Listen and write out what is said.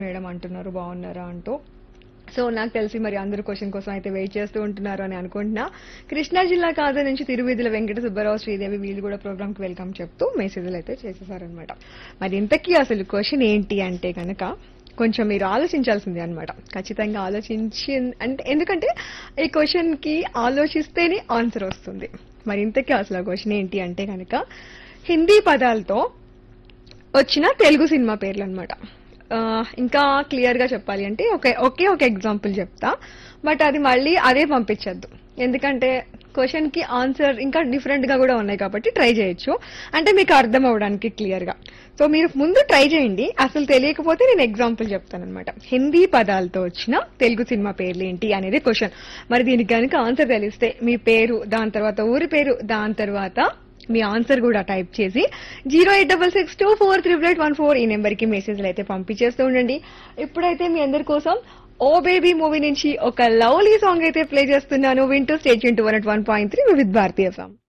madam అంటున్నారు బాగున్నారా అంటూ సో నాకు తెలిసి మరి అందరూ క్వశ్చన్ కోసం అయితే వెయిట్ చేస్తూ ఉంటున్నారు అని అనుకుంటున్నా కృష్ణా జిల్లా కాజా నుంచి తిరువిధుల వెంకట సుబ్బారావు శ్రీదేవి వీళ్ళు కూడా ప్రోగ్రామ్ కి వెల్కమ్ చెప్తూ మెసేజ్లు అయితే చేసేసారనమాట మరి ఇంతకీ అసలు క్వశ్చన్ ఏంటి అంటే కనుక కొంచెం మీరు ఆలోచించాల్సిందే అనమాట ఖచ్చితంగా ఆలోచించి అంటే ఎందుకంటే ఈ క్వశ్చన్ కి ఆలోచిస్తేనే ఆన్సర్ వస్తుంది మరి ఇంతకీ అసలు ఆ క్వశ్చన్ ఏంటి అంటే కనుక హిందీ పదాలతో వచ్చిన తెలుగు సినిమా పేర్లు అనమాట ఇంకా క్లియర్ గా చెప్పాలి అంటే ఒకే ఒకే ఒక ఎగ్జాంపుల్ చెప్తా బట్ అది మళ్ళీ అదే పంపించద్దు ఎందుకంటే క్వశ్చన్ కి ఆన్సర్ ఇంకా డిఫరెంట్ గా కూడా ఉన్నాయి కాబట్టి ట్రై చేయొచ్చు అంటే మీకు అర్థం అవడానికి క్లియర్ గా సో మీరు ముందు ట్రై చేయండి అసలు తెలియకపోతే నేను ఎగ్జాంపుల్ చెప్తాను అనమాట హిందీ పదాలతో వచ్చిన తెలుగు సినిమా పేర్లు ఏంటి అనేది క్వశ్చన్ మరి దీనికి కనుక ఆన్సర్ తెలిస్తే మీ పేరు దాని తర్వాత ఊరి పేరు దాని తర్వాత మీ ఆన్సర్ కూడా టైప్ చేసి zero eight double six two four triple eight one four ఈ నెంబర్ కి మెసేజ్లు అయితే పంపించేస్తూ ఉండండి ఇప్పుడైతే మీ అందరి కోసం ఓ బేబీ మూవీ నుంచి ఒక లవ్లీ సాంగ్ అయితే ప్లే చేస్తున్నాను వింటూ స్టేట్ యూన్ to one point three with Bharatiya song